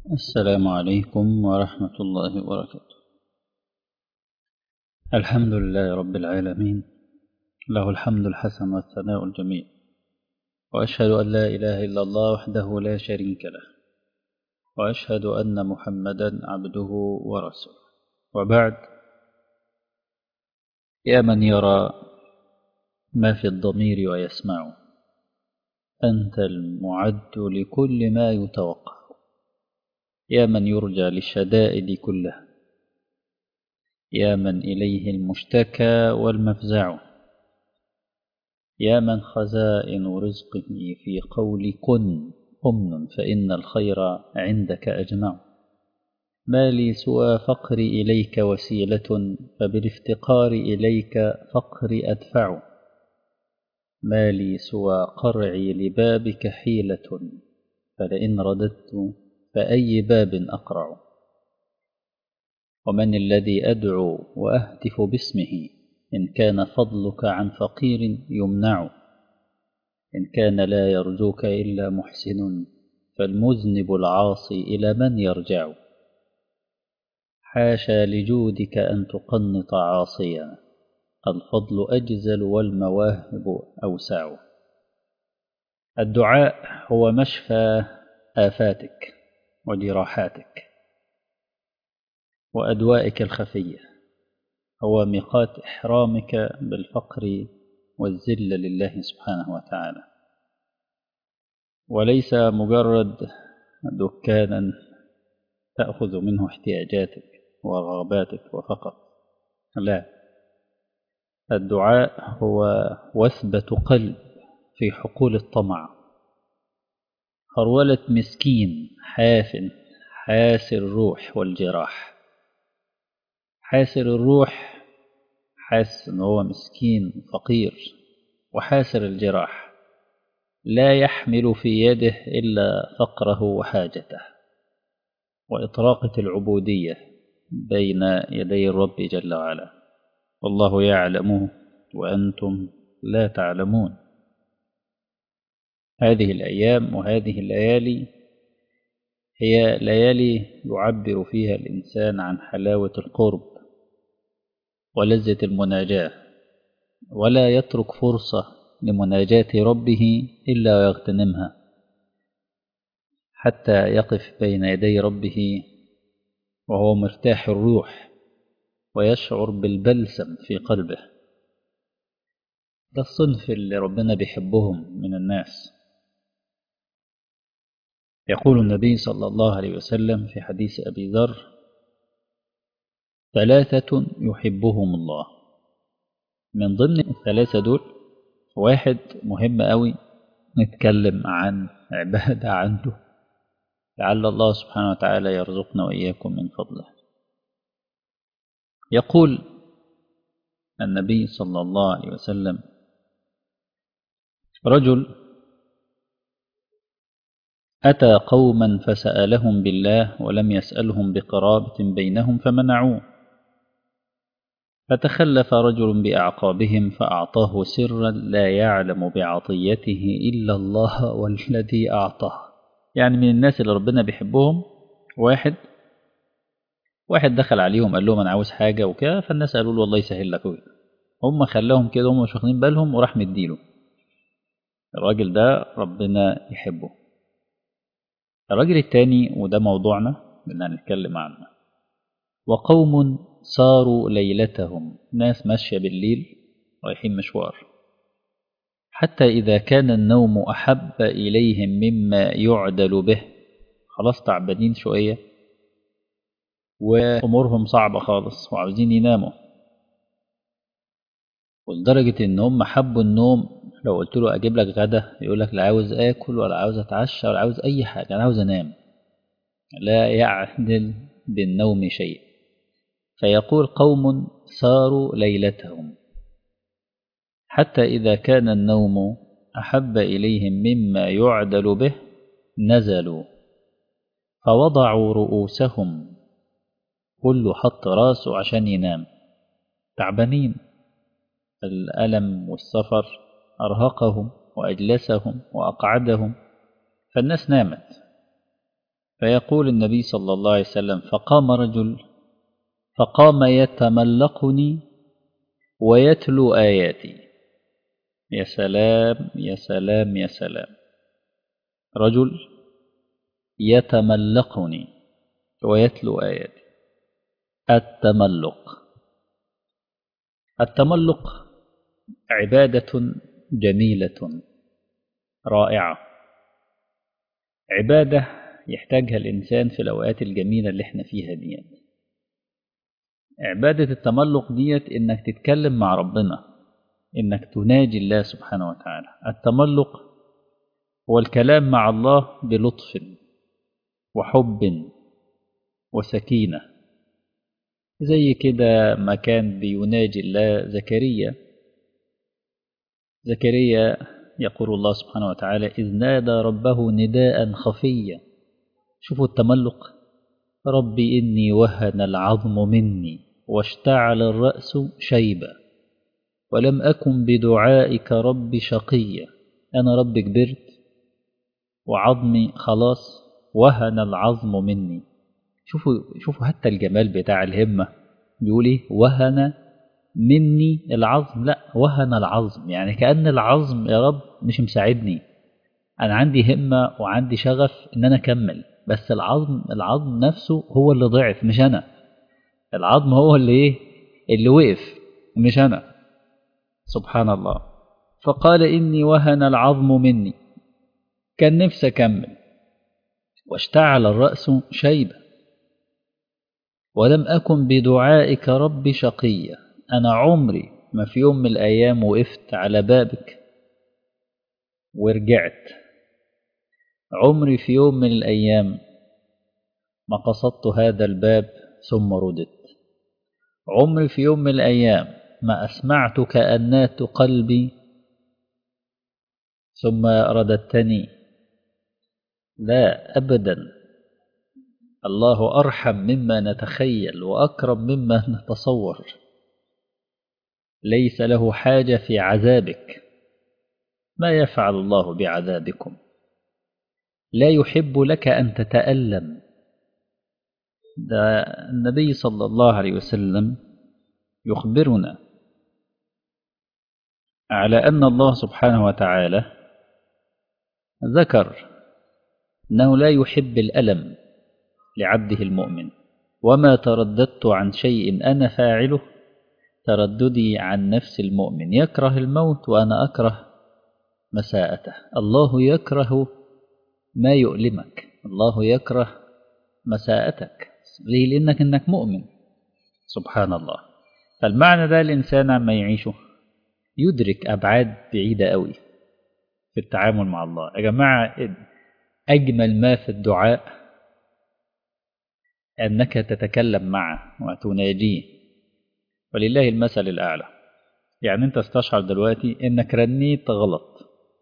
السلام عليكم ورحمة الله وبركاته الحمد لله رب العالمين له الحمد الحسن والثناء الجميل وأشهد أن لا إله إلا الله وحده لا شريك له وأشهد أن محمدا عبده ورسوله وبعد يا من يرى ما في الضمير ويسمع أنت المعد لكل ما يتوقع يا من يرجى للشدائد كلها يا من إليه المشتكى والمفزع يا من خزائن رزقه في قول كن أمن فإن الخير عندك أجمع ما لي سوى فقري إليك وسيلة فبالافتقار إليك فقري أدفع ما لي سوى قرعي لبابك حيلة فلئن رددت فأي باب أقرع ومن الذي أدعو وأهتف باسمه إن كان فضلك عن فقير يمنع إن كان لا يرجوك إلا محسن فالمذنب العاصي إلى من يرجع حاشا لجودك أن تقنط عاصيا الفضل أجزل والمواهب أوسع الدعاء هو مشفى آفاتك وجراحاتك وأدوائك الخفية هو ميقات إحرامك بالفقر والذل لله سبحانه وتعالى وليس مجرد دكانا تأخذ منه احتياجاتك ورغباتك وفقط لا الدعاء هو وثبة قلب في حقول الطمع هرولة مسكين حاف حاسر الروح والجراح حاسر الروح حاسس ان هو مسكين فقير وحاسر الجراح لا يحمل في يده إلا فقره وحاجته وإطراقة العبودية بين يدي الرب جل وعلا والله يعلمه وأنتم لا تعلمون هذه الأيام وهذه الليالي هي ليالي يعبر فيها الإنسان عن حلاوة القرب ولذة المناجاة ولا يترك فرصة لمناجاة ربه إلا ويغتنمها حتى يقف بين يدي ربه وهو مرتاح الروح ويشعر بالبلسم في قلبه ده الصنف اللي ربنا بيحبهم من الناس يقول النبي صلى الله عليه وسلم في حديث أبي ذر ثلاثة يحبهم الله من ضمن الثلاثة دول واحد مهم قوي نتكلم عن عبادة عنده لعل الله سبحانه وتعالى يرزقنا وإياكم من فضله يقول النبي صلى الله عليه وسلم رجل أتى قوما فسألهم بالله ولم يسألهم بقرابة بينهم فمنعوه فتخلف رجل بأعقابهم فأعطاه سرا لا يعلم بعطيته إلا الله والذي أعطاه يعني من الناس اللي ربنا بيحبهم واحد واحد دخل عليهم قال لهم أنا عاوز حاجة وكده فالناس قالوا له والله يسهل لك هم خلاهم كده هم مش واخدين بالهم وراح مديله الراجل ده ربنا يحبه الراجل التاني وده موضوعنا اللي هنتكلم عنه وقوم صاروا ليلتهم ناس ماشية بالليل رايحين مشوار حتى إذا كان النوم أحب إليهم مما يعدل به خلاص تعبانين شوية وأمورهم صعبة خالص وعاوزين يناموا ولدرجة إن هم حبوا النوم لو قلت له أجيب لك غدا يقول لك لا عاوز آكل ولا عاوز أتعشى ولا عاوز أي حاجة أنا عاوز أنام لا يعدل بالنوم شيء فيقول قوم ساروا ليلتهم حتى إذا كان النوم أحب إليهم مما يعدل به نزلوا فوضعوا رؤوسهم كله حط راسه عشان ينام تعبانين الألم والسفر أرهقهم وأجلسهم وأقعدهم فالناس نامت فيقول النبي صلى الله عليه وسلم فقام رجل فقام يتملقني ويتلو آياتي يا سلام يا سلام يا سلام رجل يتملقني ويتلو آياتي التملق التملق عبادة جميلة رائعة عبادة يحتاجها الإنسان في الأوقات الجميلة اللي احنا فيها ديت عبادة التملق ديت إنك تتكلم مع ربنا إنك تناجي الله سبحانه وتعالى التملق هو الكلام مع الله بلطف وحب وسكينة زي كده ما كان بيناجي الله زكريا زكريا يقول الله سبحانه وتعالى إذ نادى ربه نداء خفيا شوفوا التملق ربي إني وهن العظم مني واشتعل الرأس شيبا ولم أكن بدعائك رب شقيا أنا رب كبرت وعظمي خلاص وهن العظم مني شوفوا شوفوا حتى الجمال بتاع الهمة بيقول إيه وهن مني العظم لا وهن العظم يعني كأن العظم يا رب مش مساعدني أنا عندي همة وعندي شغف إن أنا أكمل بس العظم العظم نفسه هو اللي ضعف مش أنا العظم هو اللي إيه اللي وقف مش أنا سبحان الله فقال إني وهن العظم مني كان نفسي أكمل واشتعل الرأس شيبا ولم أكن بدعائك رب شقيا أنا عمري ما في يوم من الأيام وقفت على بابك ورجعت عمري في يوم من الأيام ما قصدت هذا الباب ثم رددت عمري في يوم من الأيام ما أسمعت كأنات قلبي ثم رددتني لا أبدا الله أرحم مما نتخيل وأكرم مما نتصور ليس له حاجة في عذابك ما يفعل الله بعذابكم لا يحب لك أن تتألم ده النبي صلى الله عليه وسلم يخبرنا على أن الله سبحانه وتعالى ذكر أنه لا يحب الألم لعبده المؤمن وما ترددت عن شيء أنا فاعله ترددي عن نفس المؤمن يكره الموت وأنا أكره مساءته الله يكره ما يؤلمك الله يكره مساءتك ليه لأنك إنك مؤمن سبحان الله فالمعنى ده الإنسان عما يعيشه يدرك أبعاد بعيدة قوي في التعامل مع الله يا جماعة أجمل ما في الدعاء أنك تتكلم معه وتناجيه ولله المثل الأعلى يعني أنت استشعر دلوقتي إنك رنيت غلط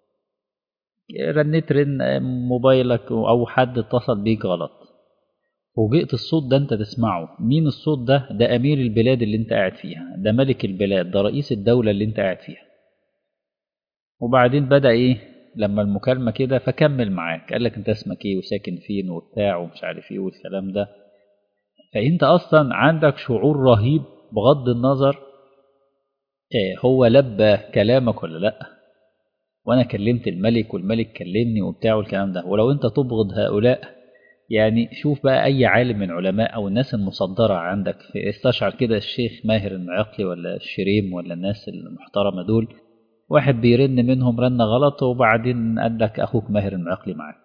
رنيت رن موبايلك أو حد اتصل بيك غلط وجئت الصوت ده أنت تسمعه مين الصوت ده ده أمير البلاد اللي أنت قاعد فيها ده ملك البلاد ده رئيس الدولة اللي أنت قاعد فيها وبعدين بدأ إيه لما المكالمة كده فكمل معاك قال لك أنت اسمك إيه وساكن فين وبتاع ومش عارف إيه والكلام ده فأنت أصلا عندك شعور رهيب بغض النظر إيه هو لبى كلامك ولا لأ وأنا كلمت الملك والملك كلمني وبتاع والكلام ده ولو أنت تبغض هؤلاء يعني شوف بقى أي عالم من علماء أو الناس المصدرة عندك في استشعر كده الشيخ ماهر المعقلي ولا الشريم ولا الناس المحترمة دول واحد بيرن منهم رنة غلط وبعدين قال لك أخوك ماهر المعقلي معاك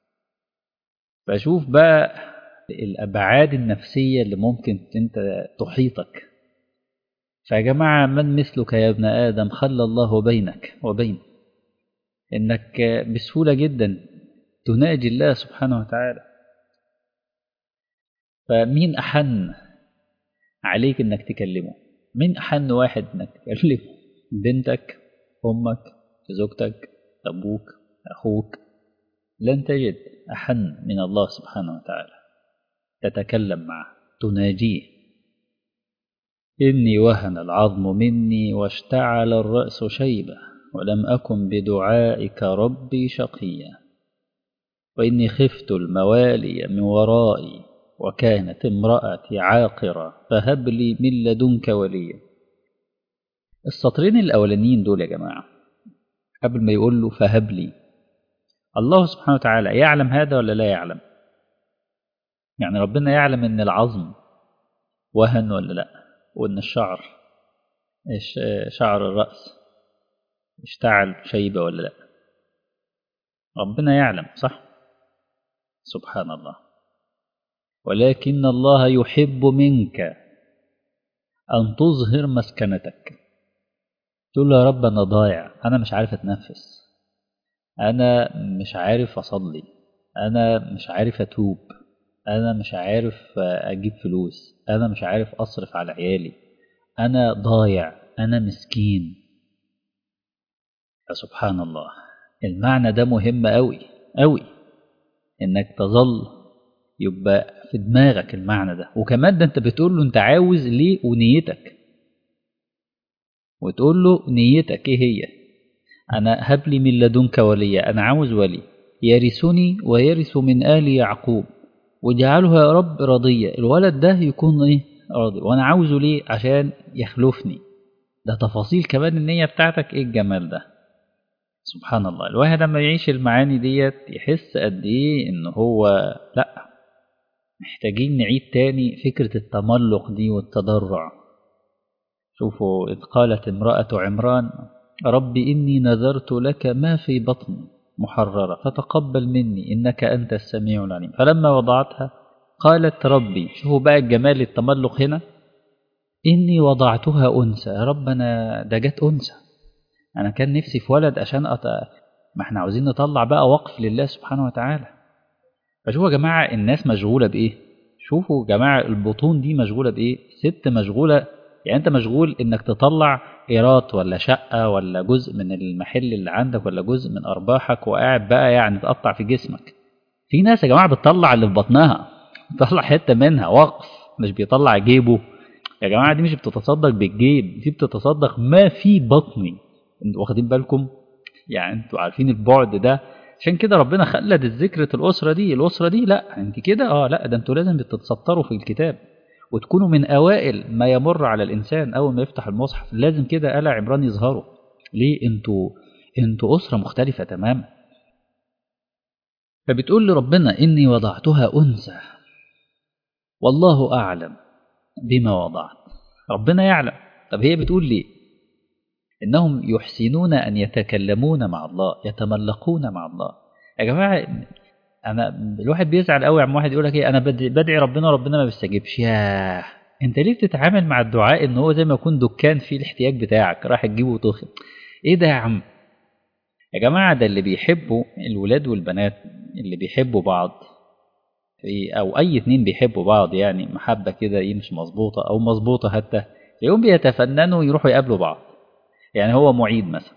فشوف بقى الأبعاد النفسية اللي ممكن أنت تحيطك فيا جماعة من مثلك يا ابن آدم خلى الله بينك وبين إنك بسهولة جدا تناجي الله سبحانه وتعالى فمين أحن عليك إنك تكلمه مين أحن واحد إنك تكلمه بنتك أمك زوجتك أبوك أخوك لن تجد أحن من الله سبحانه وتعالى تتكلم معه تناجيه إني وهن العظم مني واشتعل الرأس شيبة ولم أكن بدعائك ربي شقيا وإني خفت الموالي من ورائي وكانت امرأتي عاقرة فهب لي من لدنك وليا السطرين الأولانيين دول يا جماعة قبل ما يقول له فهب لي الله سبحانه وتعالى يعلم هذا ولا لا يعلم يعني ربنا يعلم ان العظم وهن ولا لا وان الشعر شعر الرأس اشتعل شيبة ولا لا ربنا يعلم صح سبحان الله ولكن الله يحب منك أن تظهر مسكنتك تقول له يا رب أنا ضايع أنا مش عارف أتنفس أنا مش عارف أصلي أنا مش عارف أتوب أنا مش عارف أجيب فلوس أنا مش عارف أصرف على عيالي أنا ضايع أنا مسكين فسبحان الله المعنى ده مهم أوي أوي إنك تظل يبقى في دماغك المعنى ده وكمان ده أنت بتقول له أنت عاوز ليه ونيتك وتقول له نيتك إيه هي أنا هب لي من لدنك وليا أنا عاوز ولي يرثني ويرث من آل يعقوب واجعله يا رب راضية الولد ده يكون إيه راضي وأنا عاوزه ليه عشان يخلفني ده تفاصيل كمان النية بتاعتك إيه الجمال ده سبحان الله الواحد لما يعيش المعاني ديت يحس قد إيه إن هو لأ محتاجين نعيد تاني فكرة التملق دي والتضرع شوفوا إذ قالت امرأة عمران رب إني نذرت لك ما في بطني محررة فتقبل مني إنك أنت السميع العليم فلما وضعتها قالت ربي شوفوا بقى الجمال التملق هنا إني وضعتها أنثى يا رب أنا ده جت أنثى أنا كان نفسي في ولد عشان أط... ما احنا عاوزين نطلع بقى وقف لله سبحانه وتعالى فشوفوا يا جماعة الناس مشغولة بإيه شوفوا يا جماعة البطون دي مشغولة بإيه ست مشغولة يعني أنت مشغول إنك تطلع إيرات ولا شقة ولا جزء من المحل اللي عندك ولا جزء من أرباحك وقاعد بقى يعني تقطع في جسمك في ناس يا جماعة بتطلع اللي في بطنها بتطلع حتة منها وقف مش بيطلع جيبه يا جماعة دي مش بتتصدق بالجيب دي بتتصدق ما في بطني انتوا واخدين بالكم يعني انتوا عارفين البعد ده عشان كده ربنا خلد الذكرة الأسرة دي الأسرة دي لا انت كده اه لا ده انتوا لازم تتستروا في الكتاب وتكونوا من أوائل ما يمر على الإنسان أول ما يفتح المصحف لازم كده آل عمران يظهروا ليه انتوا انتوا أسرة مختلفة تماما فبتقول لربنا إني وضعتها أنثى والله أعلم بما وضعت ربنا يعلم طب هي بتقول ليه إنهم يحسنون أن يتكلمون مع الله يتملقون مع الله يا جماعة أنا الواحد بيزعل قوي عم واحد يقول لك إيه أنا بدعي ربنا ربنا ما بيستجيبش ياه أنت ليه بتتعامل مع الدعاء إن هو زي ما يكون دكان فيه الاحتياج بتاعك راح تجيبه وتخ إيه ده يا عم يا جماعة ده اللي بيحبوا الولاد والبنات اللي بيحبوا بعض أو أي اتنين بيحبوا بعض يعني محبة كده إيه مش مظبوطة أو مظبوطة حتى يوم بيتفننوا يروحوا يقابلوا بعض يعني هو معيد مثلا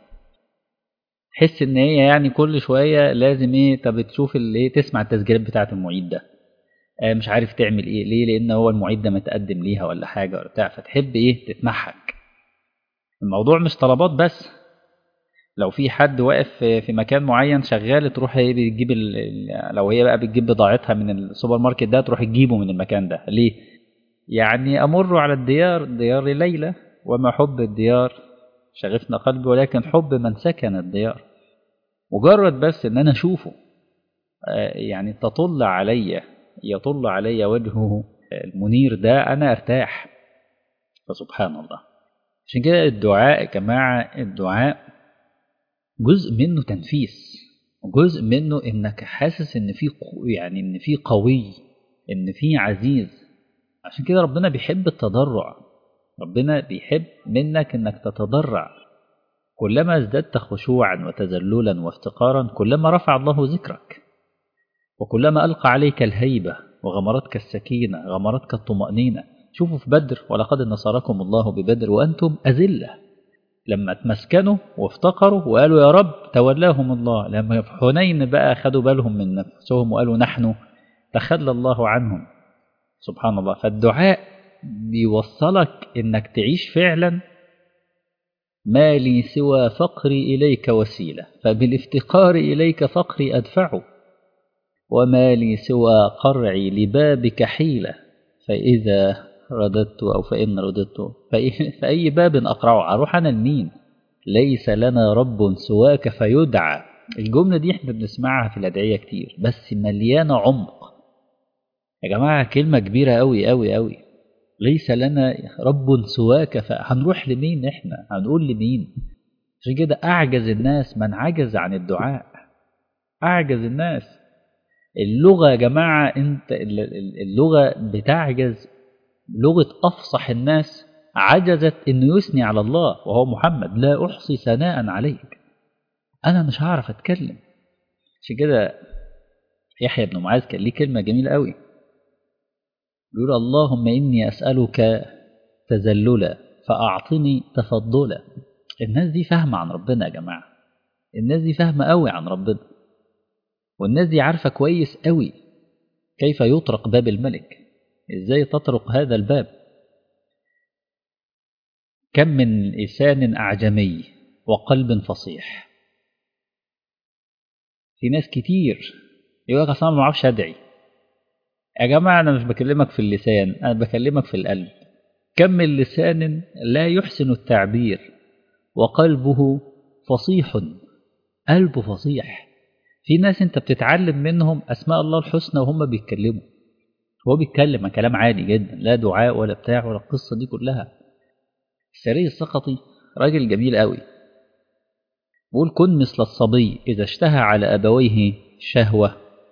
تحس ان هي يعني كل شويه لازم ايه طب تشوف الايه تسمع التسجيلات بتاعه المعيد ده آه مش عارف تعمل ايه ليه لان هو المعيد ده متقدم ليها ولا حاجه ولا بتاع فتحب ايه تتمحك الموضوع مش طلبات بس لو في حد واقف في مكان معين شغال تروح هي بتجيب لو هي بقى بتجيب بضاعتها من السوبر ماركت ده تروح تجيبه من المكان ده ليه يعني امر على الديار ديار ليلى وما حب الديار شغفنا قلبي ولكن حب من سكن الديار مجرد بس ان انا اشوفه يعني تطل علي يطل علي وجهه المنير ده انا ارتاح فسبحان الله عشان كده الدعاء يا جماعه الدعاء جزء منه تنفيس جزء منه انك حاسس ان في يعني ان في قوي ان في عزيز عشان كده ربنا بيحب التضرع ربنا بيحب منك انك تتضرع كلما ازددت خشوعا وتذللا وافتقارا كلما رفع الله ذكرك وكلما ألقى عليك الهيبة وغمرتك السكينة غمرتك الطمأنينة شوفوا في بدر ولقد نصركم الله ببدر وأنتم أذلة لما تمسكنوا وافتقروا وقالوا يا رب تولاهم الله لما في حنين بقى خدوا بالهم من نفسهم وقالوا نحن تخلى الله عنهم سبحان الله فالدعاء بيوصلك انك تعيش فعلا ما لي سوى فقري إليك وسيلة فبالافتقار إليك فقري أدفعه وما لي سوى قرعي لبابك حيلة فإذا رددت أو فإن رددت فأي, فأي باب أقرعه أروح أنا لمين ليس لنا رب سواك فيدعى الجملة دي احنا بنسمعها في الأدعية كتير بس مليانة عمق يا جماعة كلمة كبيرة أوي أوي أوي ليس لنا رب سواك فهنروح لمين احنا هنقول لمين عشان كده أعجز الناس من عجز عن الدعاء أعجز الناس اللغة يا جماعة انت اللغة بتعجز لغة أفصح الناس عجزت إنه يثني على الله وهو محمد لا أحصي ثناء عليك أنا مش هعرف أتكلم عشان كده يحيى بن معاذ كان ليه كلمة جميلة قوي بيقول اللهم إني أسألك تذللا فأعطني تفضلا الناس دي فاهمة عن ربنا يا جماعة الناس دي فاهمة قوي عن ربنا والناس دي عارفة كويس قوي كيف يطرق باب الملك ازاي تطرق هذا الباب كم من لسان أعجمي وقلب فصيح في ناس كتير يقول لك اصلا ما بعرفش ادعي يا جماعه انا مش بكلمك في اللسان انا بكلمك في القلب كم من لسان لا يحسن التعبير وقلبه فصيح قلبه فصيح في ناس انت بتتعلم منهم اسماء الله الحسنى وهم بيتكلموا هو بيتكلم كلام عادي جدا لا دعاء ولا بتاع ولا القصه دي كلها السري السقطي راجل جميل قوي بيقول كن مثل الصبي إذا اشتهى على أبويه شهوة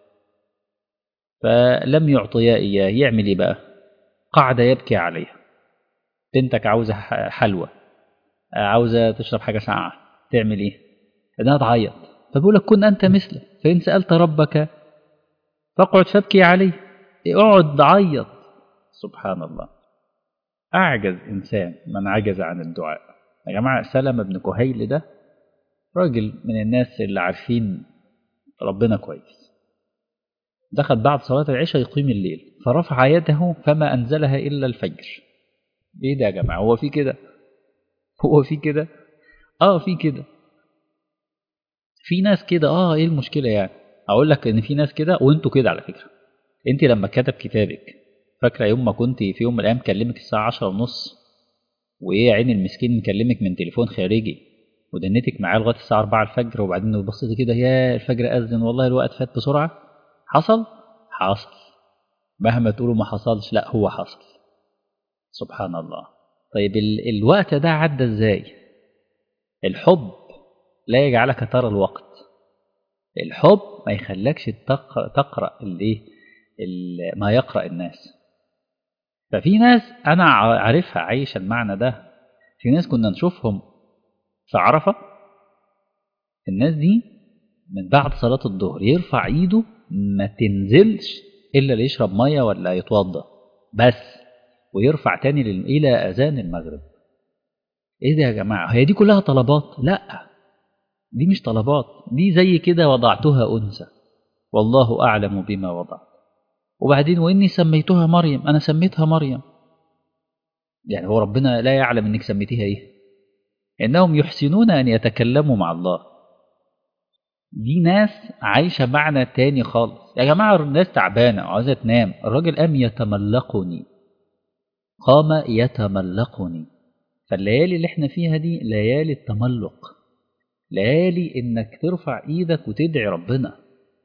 فلم يعطيا إياه يعمل إيه بقى قعد يبكي عليها بنتك عاوزة حلوى عاوزة تشرب حاجة ساقعة تعمل إيه إنها تعيط فبيقول لك كن أنت مثله فإن سألت ربك فاقعد فابكي عليه اقعد عيط سبحان الله أعجز إنسان من عجز عن الدعاء يا جماعة سلمة بن كهيل ده راجل من الناس اللي عارفين ربنا كويس دخل بعد صلاة العشاء يقيم الليل فرفع يده فما أنزلها إلا الفجر إيه ده يا جماعة هو في كده هو في كده آه في كده في ناس كده آه إيه المشكلة يعني أقول لك إن في ناس كده وأنتوا كده على فكرة أنت لما كتب كتابك فاكرة يوم ما كنت في يوم من الأيام كلمك الساعة عشرة ونص وإيه عين المسكين مكلمك من تليفون خارجي ودنيتك معاه لغايه الساعه 4 الفجر وبعدين بصيت كده يا الفجر اذن والله الوقت فات بسرعه حصل حصل مهما تقولوا ما حصلش لا هو حصل سبحان الله طيب ال الوقت ده عدى ازاي الحب لا يجعلك ترى الوقت الحب ما يخلكش تقرا, تقرأ الايه ما يقرا الناس ففي ناس انا عارفها عايشه المعنى ده في ناس كنا نشوفهم في عرفة الناس دي من بعد صلاة الظهر يرفع ايده ما تنزلش إلا ليشرب مية ولا يتوضى بس ويرفع تاني إلى أذان المغرب إيه ده يا جماعة هي دي كلها طلبات لا دي مش طلبات دي زي كده وضعتها أنثى والله أعلم بما وضعت وبعدين وإني سميتها مريم أنا سميتها مريم يعني هو ربنا لا يعلم إنك سميتيها إيه إنهم يحسنون أن يتكلموا مع الله دي ناس عايشة معنى تاني خالص يا جماعة الناس تعبانة عاوزة تنام الراجل قام يتملقني قام يتملقني فالليالي اللي احنا فيها دي ليالي التملق ليالي انك ترفع ايدك وتدعي ربنا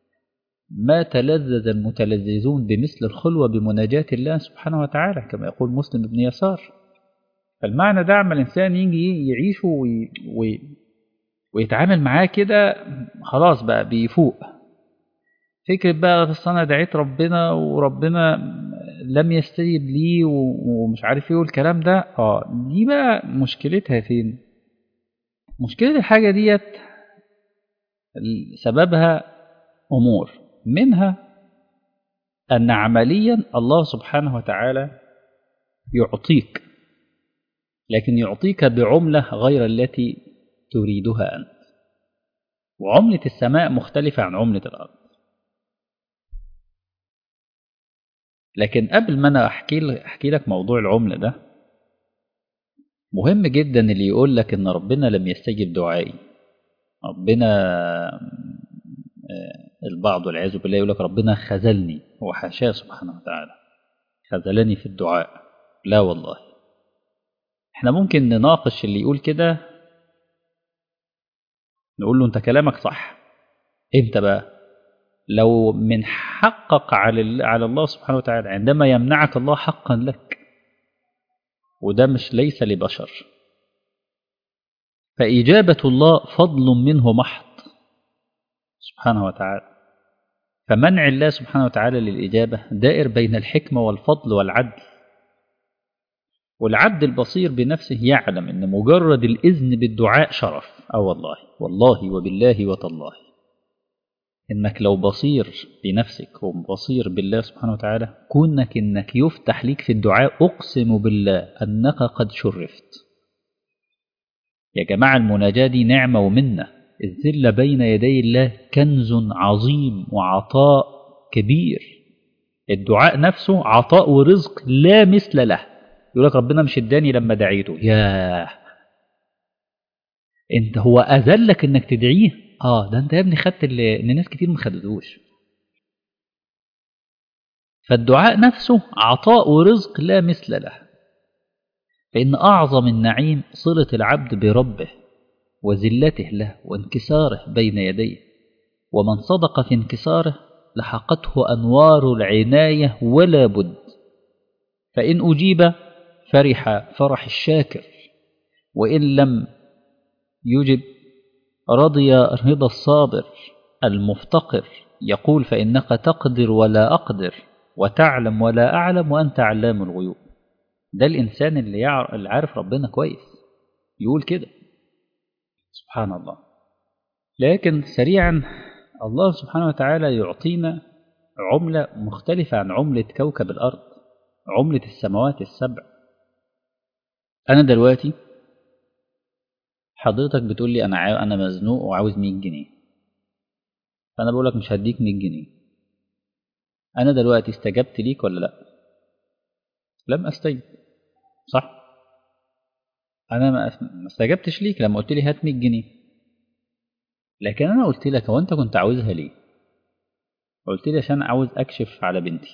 ما تلذذ المتلذذون بمثل الخلوة بمناجاة الله سبحانه وتعالى كما يقول مسلم بن يسار فالمعنى ده عما الإنسان يجي يعيشه وي... وي... ويتعامل معاه كده خلاص بقى بيفوق فكرة بقى أنا دعيت ربنا وربنا لم يستجب لي ومش عارف ايه والكلام ده اه دي بقى مشكلتها فين مشكلة الحاجة ديت سببها أمور منها أن عمليا الله سبحانه وتعالى يعطيك لكن يعطيك بعملة غير التي تريدها أنت وعملة السماء مختلفة عن عملة الأرض لكن قبل ما أنا أحكي, أحكي لك موضوع العملة ده مهم جدا اللي يقول لك إن ربنا لم يستجب دعائي ربنا البعض والعياذ بالله يقول لك ربنا خذلني هو حاشاه سبحانه وتعالى خذلني في الدعاء لا والله احنا ممكن نناقش اللي يقول كده نقول له انت كلامك صح امتى بقى لو من حقك على على الله سبحانه وتعالى عندما يمنعك الله حقا لك وده مش ليس لبشر فإجابة الله فضل منه محض سبحانه وتعالى فمنع الله سبحانه وتعالى للإجابة دائر بين الحكمة والفضل والعدل والعبد البصير بنفسه يعلم أن مجرد الإذن بالدعاء شرف أو والله والله وبالله وتالله إنك لو بصير بنفسك وبصير بالله سبحانه وتعالى كونك إنك يفتح ليك في الدعاء أقسم بالله أنك قد شرفت يا جماعة المناجاة دي نعمة ومنة الذلة بين يدي الله كنز عظيم وعطاء كبير الدعاء نفسه عطاء ورزق لا مثل له يقول لك ربنا مش اداني لما دعيته ياه انت هو اذلك انك تدعيه اه ده انت يا ابني خدت اللي ان ناس كتير ما خدتوش فالدعاء نفسه عطاء ورزق لا مثل له فإن أعظم النعيم صلة العبد بربه وذلته له وانكساره بين يديه ومن صدق في انكساره لحقته أنوار العناية ولا بد فإن أجيب فرح فرح الشاكر وإن لم يجب رضي رضا الصابر المفتقر يقول فإنك تقدر ولا أقدر وتعلم ولا أعلم وأنت علام الغيوب ده الإنسان اللي, يعرف اللي عارف ربنا كويس يقول كده سبحان الله لكن سريعا الله سبحانه وتعالى يعطينا عملة مختلفة عن عملة كوكب الأرض عملة السماوات السبع أنا دلوقتي حضرتك بتقول لي أنا عاو... أنا مزنوق وعاوز 100 جنيه فأنا بقول لك مش هديك 100 جنيه أنا دلوقتي استجبت ليك ولا لأ؟ لم أستجب صح؟ أنا ما استجبتش ليك لما قلت لي هات 100 جنيه لكن أنا قلت لك هو أنت كنت عاوزها ليه؟ قلت لي عشان عاوز أكشف على بنتي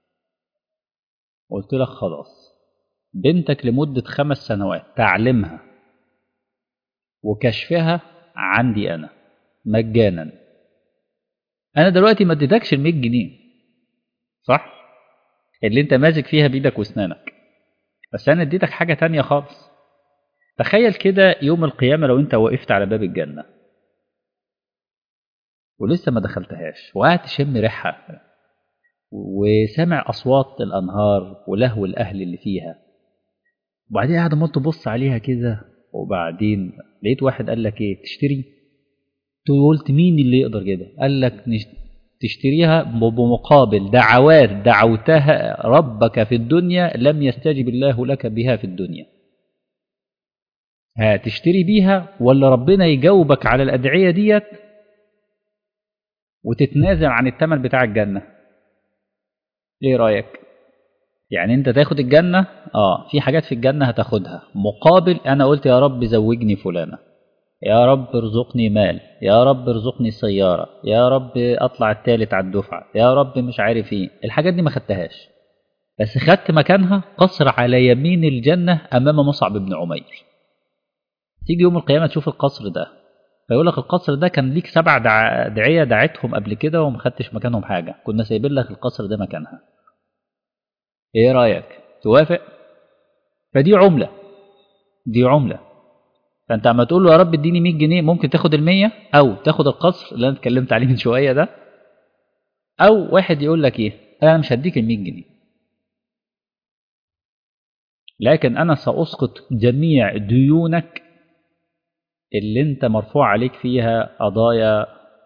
قلت لك خلاص بنتك لمدة خمس سنوات تعلمها وكشفها عندي أنا مجانا أنا دلوقتي ما اديتكش ال 100 جنيه صح؟ اللي أنت ماسك فيها بإيدك وأسنانك بس أنا اديتك حاجة تانية خالص تخيل كده يوم القيامة لو أنت وقفت على باب الجنة ولسه ما دخلتهاش وقعدت تشم ريحها وسامع أصوات الأنهار ولهو الأهل اللي فيها وبعدين قاعد عمال تبص عليها كده وبعدين لقيت واحد قال لك ايه تشتري قلت مين اللي يقدر كده قال لك تشتريها بمقابل دعوات دعوتها ربك في الدنيا لم يستجب الله لك بها في الدنيا هتشتري بيها ولا ربنا يجاوبك على الأدعية ديت وتتنازل عن الثمن بتاع الجنة ايه رأيك يعني انت تاخد الجنة اه في حاجات في الجنة هتاخدها مقابل انا قلت يا رب زوجني فلانة يا رب ارزقني مال يا رب ارزقني سيارة يا رب اطلع التالت على الدفعة يا رب مش عارف ايه الحاجات دي ما خدتهاش بس خدت مكانها قصر على يمين الجنة امام مصعب بن عمير تيجي يوم القيامة تشوف القصر ده فيقول لك القصر ده كان ليك سبع دع... دعية دعيتهم قبل كده وما خدتش مكانهم حاجة كنا سايبين لك القصر ده مكانها ايه رأيك توافق فدي عملة دي عملة فانت عم تقول له يا رب اديني 100 جنيه ممكن تاخد ال 100 او تاخد القصر اللي انا اتكلمت عليه من شوية ده او واحد يقول لك ايه انا مش هديك ال 100 جنيه لكن انا ساسقط جميع ديونك اللي انت مرفوع عليك فيها قضايا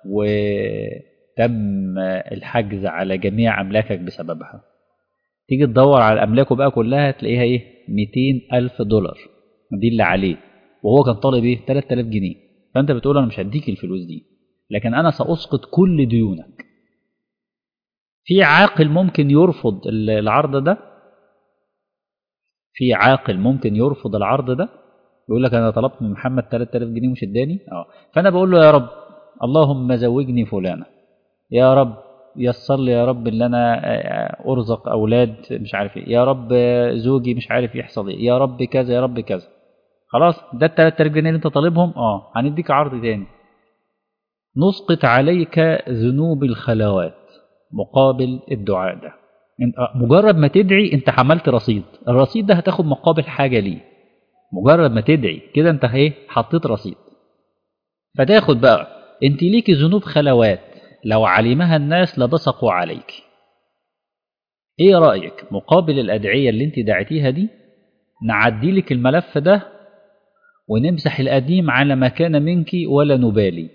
وتم الحجز على جميع املاكك بسببها تيجي تدور على املاكه بقى كلها تلاقيها ايه 200 الف دولار دي اللي عليه وهو كان طالب ايه 3000 جنيه فانت بتقول انا مش هديك الفلوس دي لكن انا ساسقط كل ديونك في عاقل ممكن يرفض العرض ده في عاقل ممكن يرفض العرض ده يقول لك انا طلبت من محمد 3000 جنيه مش اداني اه فانا بقول له يا رب اللهم زوجني فلانه يا رب يسر لي يا رب اللي انا ارزق اولاد مش عارف ايه يا رب زوجي مش عارف يحصل ايه يا رب كذا يا رب كذا خلاص ده ال 3000 جنيه اللي انت طالبهم اه هنديك عرض تاني نسقط عليك ذنوب الخلوات مقابل الدعاء ده مجرد ما تدعي انت عملت رصيد الرصيد ده هتاخد مقابل حاجه ليه مجرد ما تدعي كده انت ايه حطيت رصيد فتاخد بقى انت ليكي ذنوب خلوات لو علمها الناس لبصقوا عليك ايه رايك مقابل الادعيه اللي انت دعيتيها دي نعدي لك الملف ده ونمسح القديم على ما كان منك ولا نبالي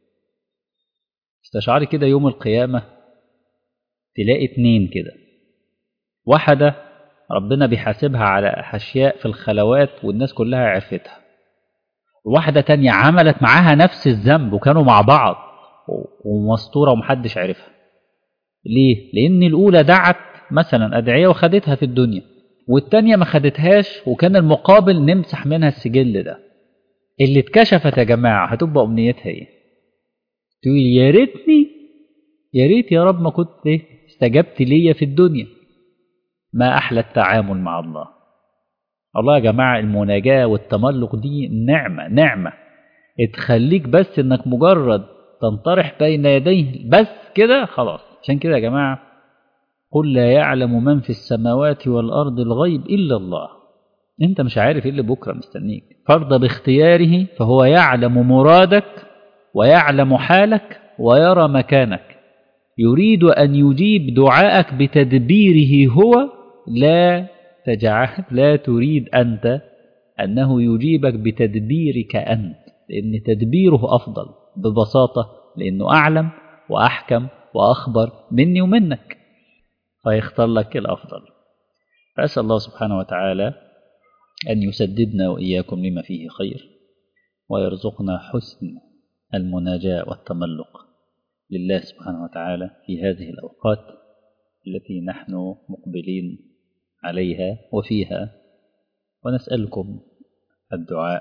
استشعري كده يوم القيامه تلاقي اتنين كده واحده ربنا بيحاسبها على أشياء في الخلوات والناس كلها عرفتها واحدة تانية عملت معاها نفس الذنب وكانوا مع بعض ومسطورة ومحدش عرفها ليه؟ لأن الأولى دعت مثلا أدعية وخدتها في الدنيا والتانية ما خدتهاش وكان المقابل نمسح منها السجل ده اللي اتكشفت يا جماعة هتبقى أمنيتها إيه؟ تقول يا ريتني يا ريت يا رب ما كنت استجبت ليا في الدنيا ما أحلى التعامل مع الله الله يا جماعة المناجاة والتملق دي نعمة نعمة تخليك بس انك مجرد تنطرح بين يديه بس كده خلاص عشان كده يا جماعة قل لا يعلم من في السماوات والأرض الغيب إلا الله انت مش عارف ايه اللي بكرة مستنيك فرض باختياره فهو يعلم مرادك ويعلم حالك ويرى مكانك يريد أن يجيب دعاءك بتدبيره هو لا تجعل لا تريد أنت أنه يجيبك بتدبيرك أنت لأن تدبيره أفضل ببساطة لأنه أعلم وأحكم وأخبر مني ومنك فيختار لك الأفضل فأسأل الله سبحانه وتعالى أن يسددنا وإياكم لما فيه خير ويرزقنا حسن المناجاة والتملق لله سبحانه وتعالى في هذه الأوقات التي نحن مقبلين عليها وفيها ونسألكم الدعاء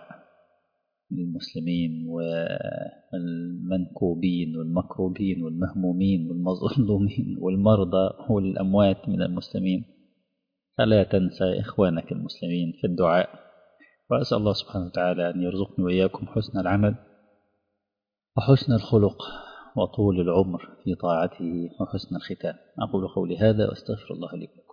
للمسلمين والمنكوبين والمكروبين والمهمومين والمظلومين والمرضى والأموات من المسلمين فلا تنسى إخوانك المسلمين في الدعاء وأسأل الله سبحانه وتعالى أن يرزقني وإياكم حسن العمل وحسن الخلق وطول العمر في طاعته وحسن الختام أقول قولي هذا وأستغفر الله لكم